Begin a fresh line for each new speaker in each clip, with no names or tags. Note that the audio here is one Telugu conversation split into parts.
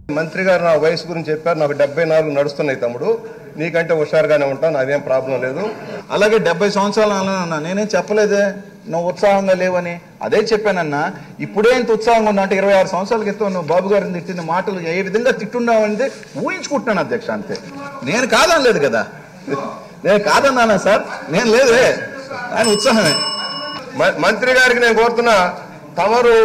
మంత్రి గారు నా వయసు గురించి చెప్పారు నాకు డెబ్బై నాలుగు నడుస్తున్నాయి తమ్ముడు నీకంటే హుషారుగానే ఉంటాను అదేం ప్రాబ్లం లేదు
అలాగే డెబ్బై సంవత్సరాలు అన్నా నేనేం చెప్పలేదే నువ్వు ఉత్సాహంగా లేవని అదే చెప్పానన్నా ఇప్పుడే ఇంత ఉత్సాహంగా ఉన్నా అంటే ఇరవై ఆరు సంవత్సరాల క్రితం నువ్వు బాబు గారిని తిట్టిన మాటలు ఏ విధంగా తిట్టున్నావు అంటే ఊహించుకుంటున్నాను అధ్యక్ష అంతే నేను కాదనలేదు కదా నేను కాదన్నానా సార్ నేను లేదే ఆయన ఉత్సాహమే
మ- మంత్రి గారికి నేను కోరుతున్నా తమరు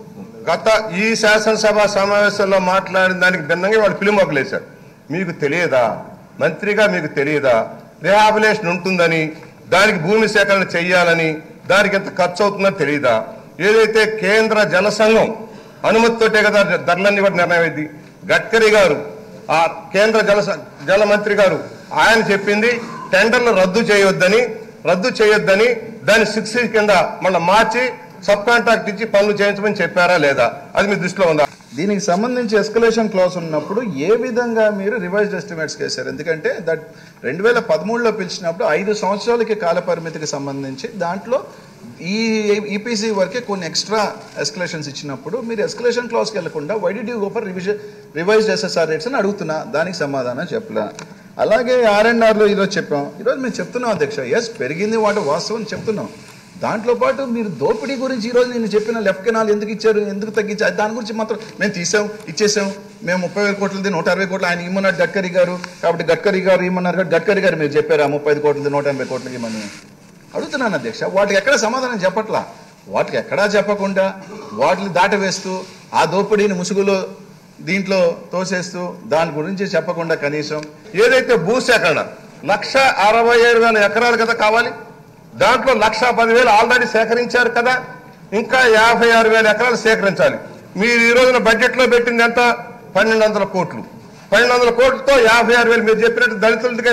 గత ఈ శాసనసభ సమావేశంలో మాట్లాడిన దానికి భిన్నంగా వాళ్ళు ఫిలిం వేశారు మీకు తెలియదా మంత్రిగా మీకు తెలియదా రిహాబిలేషన్ ఉంటుందని దానికి భూమి సేకరణ చెయ్యాలని దానికి ఎంత ఖర్చు అవుతుందని తెలియదా ఏదైతే కేంద్ర జలసంఘం అనుమతితోటే కదా ధరలన్నీ కూడా నిర్ణయం అయింది గడ్కరీ గారు ఆ కేంద్ర జల జల మంత్రి గారు ఆయన చెప్పింది టెండర్లు రద్దు చేయొద్దని రద్దు చేయొద్దని దాన్ని సిక్స్ కింద మళ్ళీ మార్చి సబ్ కాంట్రాక్ట్ ఇచ్చి పనులు చేయించమని చెప్పారా లేదా అది మీ దృష్టిలో ఉందా
దీనికి సంబంధించి ఎస్కలేషన్ క్లాస్ ఉన్నప్పుడు ఏ విధంగా మీరు రివైజ్డ్ ఎస్టిమేట్స్ చేశారు ఎందుకంటే దట్ రెండు వేల పదమూడులో పిలిచినప్పుడు ఐదు సంవత్సరాలకి కాల పరిమితికి సంబంధించి దాంట్లో ఈ ఈపీసీ వరకే కొన్ని ఎక్స్ట్రా ఎస్కలేషన్స్ ఇచ్చినప్పుడు మీరు ఎస్కలేషన్ క్లాస్కి వెళ్లకుండా why d you go for revision revised SSR rates అని అడుగుతున్నా దానికి సమాధానం చెప్పలే అలాగే ఆర్ అండ్ ఆర్లో ఈరోజు చెప్పాం ఈరోజు మేము చెప్తున్నాం అధ్యక్ష ఎస్ పెరిగింది వాటి వాస్తవం చెప్తున్నాం దాంట్లో పాటు మీరు దోపిడీ గురించి ఈరోజు నేను చెప్పిన లెఫ్ట్ కెనాల్ ఎందుకు ఇచ్చారు ఎందుకు తగ్గించారు దాని గురించి మాత్రం మేము తీసాం ఇచ్చేసాం మేము ముప్పై వేల కోట్లది నూట అరవై కోట్లు ఆయన ఇమ్మన్నారు గడ్కరీ గారు కాబట్టి గడ్కరీ గారు ఇమ్మన్నారు కాబట్టి గడ్కరీ గారు మీరు చెప్పారు ఆ ముప్పై ఐదు కోట్లది నూట ఎనభై కోట్లకి ఇమ్మని అడుగుతున్నాను అధ్యక్ష వాటికి ఎక్కడ సమాధానం చెప్పట్లా వాటికి ఎక్కడా చెప్పకుండా వాటిని దాటవేస్తూ ఆ దోపిడీని ముసుగులో దీంట్లో తోసేస్తూ దాని గురించి చెప్పకుండా కనీసం
ఏదైతే భూసేకరణ లక్ష అరవై ఏడు వేల ఎకరాలు కదా కావాలి దాంట్లో లక్ష పదివేలు ఆల్రెడీ సేకరించారు కదా ఇంకా యాభై ఆరు వేల ఎకరాలు సేకరించాలి మీరు ఈ రోజున బడ్జెట్ లో పెట్టింది ఎంత పన్నెండు వందల కోట్లు పన్నెండు వందల కోట్లతో యాభై ఆరు వేలు మీరు చెప్పినట్టు దళితులకి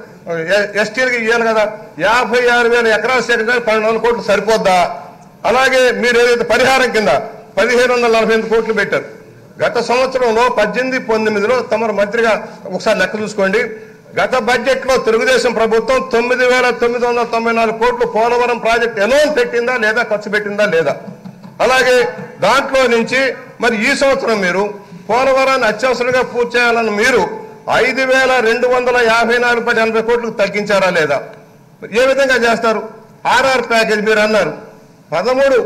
ఎస్టీలకి ఇవ్వాలి కదా యాభై ఆరు వేల ఎకరాలు సేకరించాలి పన్నెండు వందల కోట్లు సరిపోద్దా అలాగే మీరు ఏదైతే పరిహారం కింద పదిహేను వందల నలభై ఎనిమిది కోట్లు పెట్టారు గత సంవత్సరంలో పద్దెనిమిది పంతొమ్మిదిలో తమరు మంత్రిగా ఒకసారి లెక్క చూసుకోండి గత బడ్జెట్ లో తెలుగుదేశం ప్రభుత్వం తొమ్మిది వేల తొమ్మిది వందల తొంభై నాలుగు కోట్లు పోలవరం ప్రాజెక్ట్ ఎలోన్ పెట్టిందా లేదా ఖర్చు పెట్టిందా లేదా అలాగే దాంట్లో నుంచి మరి ఈ సంవత్సరం మీరు పోలవరాన్ని అత్యవసరంగా పూర్తి చేయాలని మీరు ఐదు వేల రెండు వందల యాభై నాలుగు పది ఎనభై కోట్లకు తగ్గించారా లేదా ఏ విధంగా చేస్తారు ఆర్ఆర్ ప్యాకేజ్ మీరు అన్నారు పదమూడు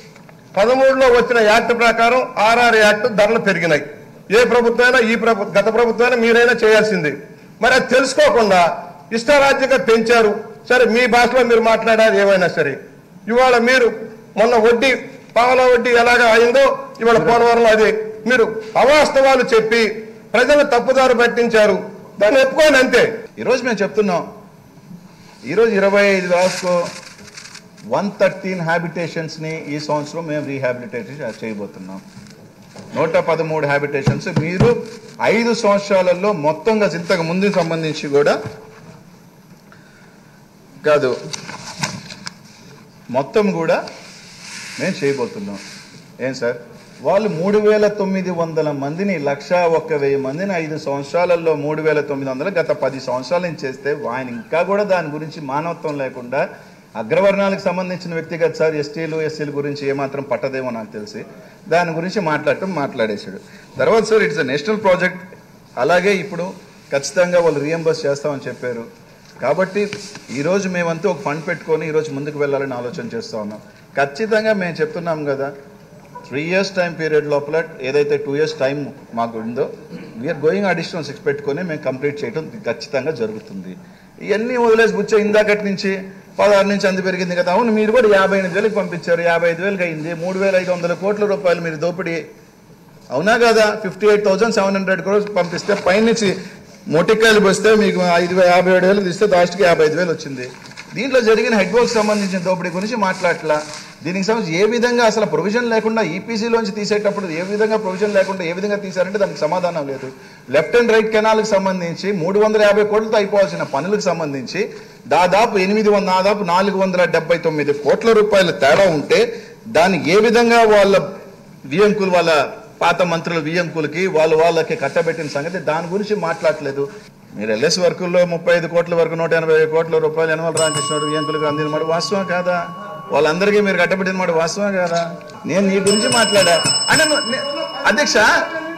పదమూడులో వచ్చిన యాక్ట్ ప్రకారం ఆర్ఆర్ యాక్ట్ ధరలు పెరిగినాయి ఏ ప్రభుత్వమైనా ఈ ప్రభు గత ప్రభుత్వమైనా మీరైనా చేయాల్సింది మరి అది తెలుసుకోకుండా ఇష్టారాజ్యంగా పెంచారు సరే మీ భాషలో మీరు మాట్లాడారు ఏమైనా సరే ఇవాళ మీరు మొన్న వడ్డీ పావల వడ్డీ ఎలాగ అయిందో ఇవాళ పోలవరంలో అదే మీరు అవాస్తవాలు చెప్పి ప్రజలు తప్పుదారు పట్టించారు దాన్ని ఒప్పుకోని అంతే
ఈరోజు మేము చెప్తున్నాం ఈరోజు ఇరవై ఐదు రాసుకో వన్ థర్టీన్ హ్యాబిటేషన్స్ని ఈ సంవత్సరం మేము రీహాబిలిటేషన్ చేయబోతున్నాం నూట పదమూడు హ్యాబిటేషన్స్ మీరు ఐదు సంవత్సరాలలో మొత్తంగా ఇంతకు ముందు సంబంధించి కూడా కాదు మొత్తం కూడా మేము చేయబోతున్నాం ఏం సార్ వాళ్ళు మూడు వేల తొమ్మిది వందల మందిని లక్ష ఒక్క వెయ్యి మందిని ఐదు సంవత్సరాలలో మూడు వేల తొమ్మిది వందలు గత పది సంవత్సరాల నుంచి చేస్తే ఆయన ఇంకా కూడా దాని గురించి మానవత్వం లేకుండా అగ్రవర్ణాలకు సంబంధించిన వ్యక్తిగత సార్ ఎస్టీలు ఎస్సీల గురించి ఏమాత్రం పట్టదేమో నాకు తెలిసి దాని గురించి మాట్లాడటం మాట్లాడేశాడు తర్వాత sir it's a national project అలాగే ఇప్పుడు ఖచ్చితంగా వాళ్ళు రియంబర్స్ చేస్తామని చెప్పారు కాబట్టి ఈరోజు మేమంతా ఒక ఫండ్ పెట్టుకొని ఈరోజు ముందుకు వెళ్ళాలని ఆలోచన చేస్తా ఉన్నాం ఖచ్చితంగా మేము చెప్తున్నాం కదా త్రీ ఇయర్స్ టైం పీరియడ్ లోపల ఏదైతే టూ ఇయర్స్ టైం మాకు ఉందో వీఆర్ గోయింగ్ అడిషనల్ సిక్స్ పెట్టుకొని మేము కంప్లీట్ చేయడం ఖచ్చితంగా జరుగుతుంది ఇవన్నీ వదిలేసి బుచ్చ ఇందాకటి నుంచి పదహారు నుంచి అంది పెరిగింది కదా అవును మీరు కూడా యాభై ఎనిమిది వేలకు పంపించారు యాభై ఐదు వేలకు అయింది మూడు వేల ఐదు వందల కోట్ల రూపాయలు మీరు దోపిడీ అవునా కదా fifty eight thousand seven hundred crores పంపిస్తే పైనుంచి మొటికాయలు వస్తే మీకు ఐదు వే- యాభై ఏడు వేలు తీస్తే లాస్ట్కి యాభై ఐదు వేలు వచ్చింది దీంట్లో జరిగిన హెడ్ వర్క్ సంబంధించిన దోపిడీ గురించి మాట్లాడట్లా దీనికి సంబంధించి ఏ విధంగా అసలు ప్రొవిజన్ లేకుండా ఈపీసీలోంచి తీసేటప్పుడు ఏ విధంగా ప్రొవిజన్ లేకుండా ఏ విధంగా తీశారంటే దానికి సమాధానం లేదు లెఫ్ట్ అండ్ రైట్ కెనాల్కి సంబంధించి మూడు వందల యాభై కోట్లతో అయిపోవాల్సిన పనులకు సంబంధించి దాదాపు ఎనిమిది వంద దాదాపు నాలుగు వందల డెబ్బై తొమ్మిది కోట్ల రూపాయల తేడా ఉంటే దాన్ని ఏ విధంగా వాళ్ళ వియంకులు వాళ్ళ పాత మంత్రుల వియంకులకి వాళ్ళు వాళ్ళకి కట్టబెట్టిన సంగతి దాని గురించి మాట్లాడలేదు మీరు ఎల్ఎస్ వర్కుల్లో ముప్పై ఐదు కోట్ల వరకు నూట ఎనభై కోట్ల రూపాయలు యనమల రామకృష్ణుడు వియంకులకు అందిన మాట వాస్తవం కాదా వాళ్ళందరికీ మీరు కట్టబెట్టిన మాట వాస్తవం కాదా నేను నీ గురించి మాట్లాడా అంటే నువ్వు- నే- అధ్యక్ష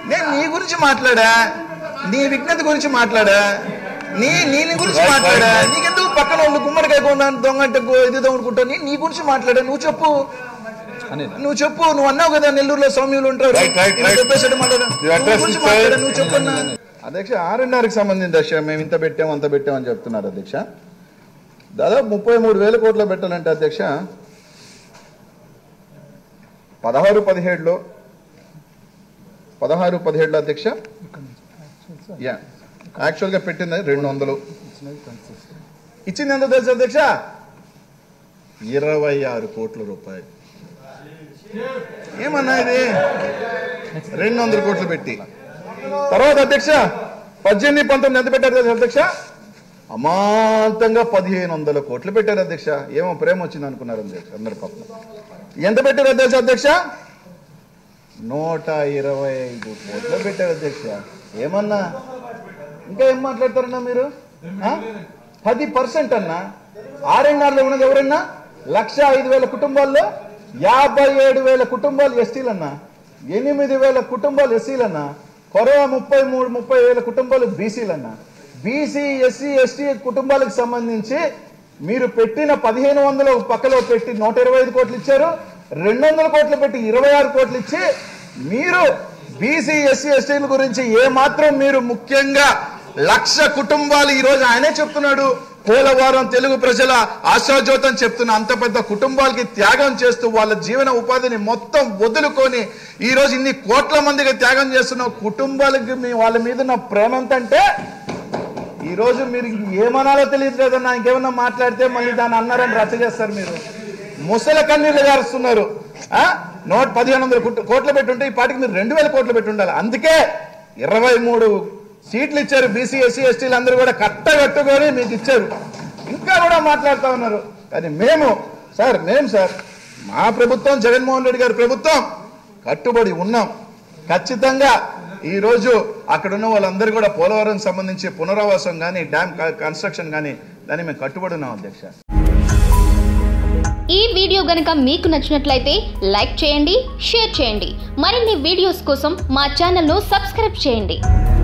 నేను నీ గురించి మాట్లాడా నీ విజ్ఞత గురించి మాట్లాడా నీ నీ నీ గురించి
Right,
మాట్లాడా
right, right.
నీకెందుకు పక్కన వాళ్ళు గుమ్మడికాయ కొన్నాను దొంగ అంటే గో- ఇది దొంగనుకుంటావు నీ నీ గురించి మాట్లాడా నువ్వు చెప్పు నువ్వు చెప్పు నువ్వు అన్నావు కదా నెల్లూరులో సౌమ్యులు ఉంటారు
Right, right,
ఇలా
right.
చెప్పేసాడు మాట్లాడు
You address
నువ్వు గురించి
it, sir.
మాట్లాడా నువ్వు చెప్పన్నా అధ్యక్ష ఆర్ అండ్ ఆర్కి సంబంధించి అధ్యక్ష మేము ఇంత పెట్టాం అంత పెట్టాం అని చెప్తున్నారు అధ్యక్ష దాదాపు ముప్పై మూడు వేల కోట్లు పెట్టాలంటే అధ్యక్ష పదహారు పదిహేడులో పదహారు పదిహేడులో అధ్యక్ష యా యాక్చువల్గా పెట్టింది రెండు వందలు ఇచ్చింది ఎంత తెలుసు అధ్యక్ష ఇరవై ఆరు కోట్ల రూపాయలు ఏమన్నా ఇది రెండు వందల కోట్లు పెట్టి తర్వాత అధ్యక్ష పద్దెనిమిది పంతొమ్మిది ఎంత పెట్టారు తెలుసా అధ్యక్ష అమాంతంగా పదిహేను వందల కోట్లు పెట్టారు అధ్యక్ష ఏమో ప్రేమ వచ్చింది అనుకున్నారు అధ్యక్ష అందరి పాపం ఎంత పెట్టారు అధ్యక్ష అధ్యక్ష నూట ఇరవై ఐదు కోట్లు పెట్టారు అధ్యక్ష ఏమన్నా ఇంకా ఏం మాట్లాడతారన్నా మీరు ఆ? పది పర్సెంట్ అన్నా ఆర్ఎన్ఆర్లో ఉన్నది ఎవరన్నా లక్ష ఐదు వేల కుటుంబాల్లో యాభై ఏడు వేల కుటుంబాలు ఎస్టీలన్నా ఎనిమిది వేల కుటుంబాలు ఎస్సీలన్నా కొరవ ముప్పై మూడు ముప్పై వేల కుటుంబాలు బీసీలన్నా బీసీ ఎస్సీ ఎస్టీ కుటుంబాలకు సంబంధించి మీరు పెట్టిన పదిహేను వందల పక్కలో పెట్టి నూట ఇరవై ఐదు కోట్లు ఇచ్చారు రెండు వందల కోట్లు పెట్టి ఇరవై ఆరు కోట్లు ఇచ్చి మీరు బీసీ ఎస్సీ ఎస్టీల గురించి ఏ మాత్రం మీరు ముఖ్యంగా లక్ష కుటుంబాలు ఈ రోజు ఆయనే చెప్తున్నాడు పోలవరం తెలుగు ప్రజల ఆశాజ్యోతం చెప్తున్న అంత పెద్ద కుటుంబాలకి త్యాగం చేస్తూ వాళ్ళ జీవన ఉపాధిని మొత్తం వదులుకొని ఈ రోజు ఇన్ని కోట్ల మందికి త్యాగం చేస్తున్న కుటుంబాలకి మీ వాళ్ళ మీద ఉన్న ప్రేమ ఎంతంటే ఈ రోజు మీరు ఏమనాలో తెలియదు కదన్నా ఇంకేమన్నా మాట్లాడితే మళ్ళీ దాన్ని అన్నారని రచ్చ చేస్తారు మీరు ముసల కన్నీళ్లు గారుస్తున్నారు ఆ? నోట్ పదిహేను వందల కుట్టు- కోట్లు పెట్టుంటే ఈ పాటికి మీరు రెండు వేల కోట్లు పెట్టి ఉండాలి అందుకే ఇరవై మూడు సీట్లు ఇచ్చారు బీసీ ఎస్సీ ఎస్టీలు అందరూ కూడా కట్టగట్టుకొని మీకు ఇచ్చారు ఇంకా కూడా మాట్లాడుతూ ఉన్నారు కానీ మేము సార్ మేము సార్ మా ప్రభుత్వం జగన్మోహన్ రెడ్డి గారి ప్రభుత్వం కట్టుబడి ఉన్నాం ఖచ్చితంగా ఈ రోజు అక్కడ ఉన్న వాళ్ళందరూ కూడా పోలవరం సంబంధించి పునరావాసం కానీ డ్యామ్ కన్స్ట్రక్షన్ కానీ దాన్ని మేము కట్టుబడి ఉన్నాం అధ్యక్ష
ఈ వీడియో గనుక మీకు నచ్చినట్లయితే లైక్ చేయండి షేర్ చేయండి మరిన్ని వీడియోస్ కోసం మా ఛానల్ను సబ్స్క్రైబ్ చేయండి